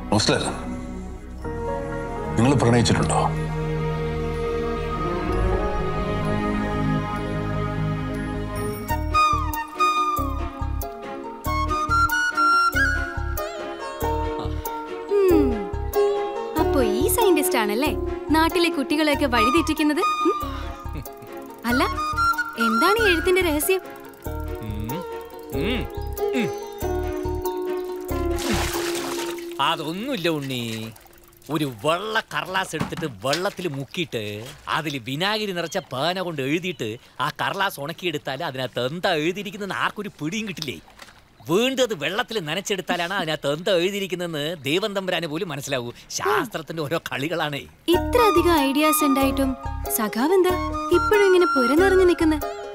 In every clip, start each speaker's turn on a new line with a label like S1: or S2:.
S1: മുസ്ലിം നിങ്ങൾ പ്രണയിച്ചിട്ടുണ്ടോ
S2: ഉം. അപ്പോ ഈ സയന്റിസ്റ്റ് ആണല്ലേ നാട്ടിലെ കുട്ടികളെയൊക്കെ വഴിതെറ്റിക്കുന്നത് ഉം? അല്ല എന്താണ് ഈ എഴുത്തിന്റെ രഹസ്യം
S3: ഉം. ഉം. അതൊന്നുമില്ല ഉണ്ണി ഒരു വെള്ള കർലാസ് എടുത്തിട്ട് വെള്ളത്തിൽ മുക്കിയിട്ട് അതിൽ വിനാഗിരി നിറച്ച പേന കൊണ്ട് എഴുതിയിട്ട് ആ കർലാസ് ഉണക്കിയെടുത്താൽ അതിനകത്ത് എന്താ എഴുതിയിരിക്കുന്നതെന്ന് ആർക്കൊരു പിടിയും കിട്ടില്ലേ വീണ്ടും അത് വെള്ളത്തിൽ നനച്ചെടുത്താലാണ് അതിനകത്ത് എന്താ എഴുതിയിരിക്കുന്നതെന്ന് ദൈവം തമ്പുരാന് പോലും മനസ്സിലാവൂ ശാസ്ത്രത്തിന്റെ ഓരോ കളികളാണേ
S2: ഇത്ര അധികം ഐഡിയാസ് ഉണ്ടായിട്ടും സഖാവ് എന്താ ഇപ്പോഴും ഇങ്ങനെ പുര നിറഞ്ഞു നിൽക്കുന്ന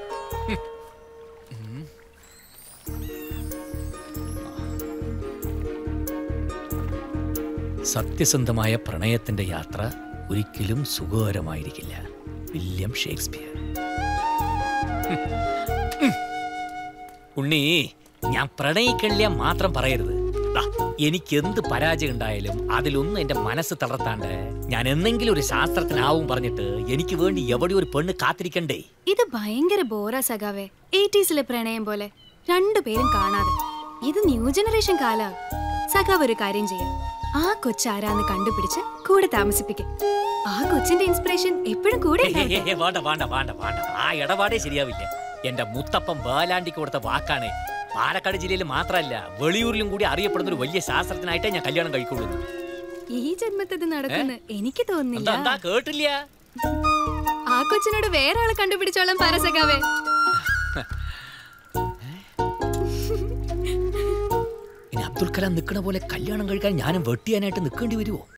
S3: സത്യസന്ധമായ പ്രണയത്തിന്റെ യാത്ര ഒരിക്കലും സുഖകരമായിരിക്കില്ല വില്യം ഷേക്സ്പിയർ ഹും. ഉം. ഉണ്ണി ഞാൻ പ്രണയിക്കണില്ല മാത്രം പറയരുത് ദാ, എനിക്ക് എന്ത് പരാജയം ഉണ്ടായാലും അതിലൊന്നും എന്റെ മനസ്സ് തളർത്താണ്ട് ഞാൻ എന്തെങ്കിലും ഒരു ശാസ്ത്രത്തിനാവും പറഞ്ഞിട്ട് എനിക്ക് വേണ്ടി എവിടെ ഒരു പെണ്ണ് കാത്തിരിക്കണ്ടേ
S2: ഇത് ഭയങ്കര ബോറാ സഖാവേ എയ്റ്റീസിലെ പ്രണയം പോലെ രണ്ടുപേരും കാണാതെ ഇത് ന്യൂ ജനറേഷൻ കാലാ സഖാവ് ഒരു കാര്യം ചെയ്യാം ആ കൊച്ചാരാന്ന് കണ്ടുപിടിച്ച് കൂടെ താമസിപ്പിക്കും ആ കൊച്ചിന്റെ ഇൻസ്പിറേഷൻ എപ്പോഴും കൂടെ
S3: ഏയ് ഏയ്
S2: ഉണ്ടാവട്ടെ.
S3: ഏയ് വേണ്ട വേണ്ട വേണ്ട വേണ്ട ആ ഇടപാടേ ശരിയാവില്ല എന്റെ മുത്തപ്പൻ വേലാണ്ടിക്ക് കൊടുത്ത വാക്കാണ് പാലക്കാട് ജില്ലയിൽ മാത്രമല്ല വെളിയൂരിലും കൂടി അറിയപ്പെടുന്ന ഒരു വലിയ ശാസ്ത്രജ്ഞനായിട്ടേ ഞാൻ കല്യാണം കഴിക്കുള്ളൂ
S2: ഈ ജന്മത്തിൽ ഇത് നടക്കുന്ന് എനിക്ക്
S3: എന്താ
S2: തോന്നുന്നില്ല
S3: എന്താ കേട്ടില്ല
S2: ആ കൊച്ചിനോട് വേറെ ആളെ കണ്ടുപിടിച്ചോളാം പറ സഖാവേ
S3: ഇനി അബ്ദുൽ കലാം നിൽക്കണ പോലെ കല്യാണം കഴിക്കാൻ ഞാനും വെട്ടിയാനായിട്ട് നിൽക്കേണ്ടി വരുമോ